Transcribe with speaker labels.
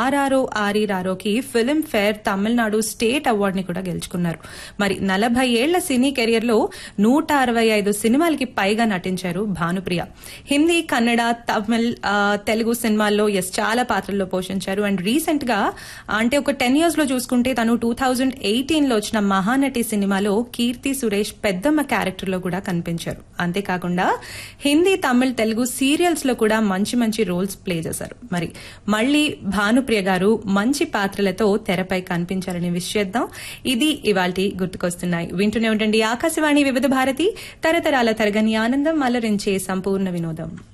Speaker 1: RRO ఆర్ఈఆర్ఓకి Filmfare Tamil Nadu state award ని కూడా గెలుచుకున్నారు మరి నలభై ఏళ్ల సినీ కెరియర్ లో నూట అరవై ఐదు సినిమాలకి పైగా నటించారు భానుప్రియ హిందీ కన్నడ తమిళ్ ఆ, తెలుగు సినిమాల్లో ఎస్ చాలా పాత్రల్లో పోషించారు అండ్ రీసెంట్ గా అంటే ఒక టెన్ ఇయర్స్ లో చూసుకుంటే తను టూ థౌజండ్ ఎయిటీన్ లో వచ్చిన మహానటి సినిమాలో కీర్తి సురేష్ పెద్దమ్మ క్యారెక్టర్ లో కూడా కనిపించారు అంతేకాకుండా హిందీ తమిళ్ తెలుగు సీరియల్స్ లో కూడా మంచి మంచి రోల్స్ ప్లే చేశారు మరి మళ్ళీ భానుప్రియ గారు మంచి పాత్రలతో తెరపై కనిపించారని విష్ చేద్దాం ఇది ఇవాల్టి గుర్తుకొస్తున్నాయి వింటూనే ఉండండి ఆకాశవాణి వివిధ భారతి తరతరాల తరగని ఆనందం అలరించే సంపూర్ణ వినోదం